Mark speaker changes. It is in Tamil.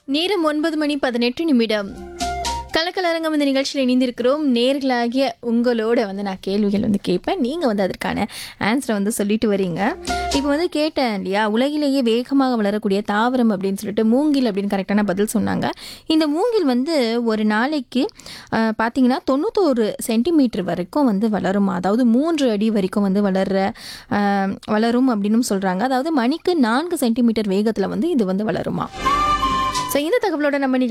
Speaker 1: நேரம் ஒன்பது மணி பதினெட்டு நிமிடம் கலக்கலரங்கம் இந்த நிகழ்ச்சியில் இணைந்திருக்கிறோம் நேர்களாகிய உங்களோட வந்து நான் கேள்விகள் வந்து கேட்பேன் நீங்கள் வந்து அதற்கான ஆன்சரை வந்து சொல்லிட்டு வரீங்க இப்போ வந்து கேட்டேன் இல்லையா உலகிலேயே வேகமாக வளரக்கூடிய தாவரம் அப்படின்னு சொல்லிட்டு மூங்கில் அப்படின்னு கரெக்டான பதில் சொன்னாங்க இந்த மூங்கில் வந்து ஒரு நாளைக்கு அஹ், பார்த்தீங்கன்னா தொண்ணூத்தோரு சென்டிமீட்டர் வரைக்கும் வந்து வளருமா அதாவது மூன்று அடி வரைக்கும் வந்து வளர்ற அஹ், வளரும் அப்படின்னு சொல்கிறாங்க அதாவது மணிக்கு நான்கு சென்டிமீட்டர் வேகத்தில் வந்து இது வந்து வளருமா ஸோ இந்த தகவலோட நம்ம நிகழ்ச்சி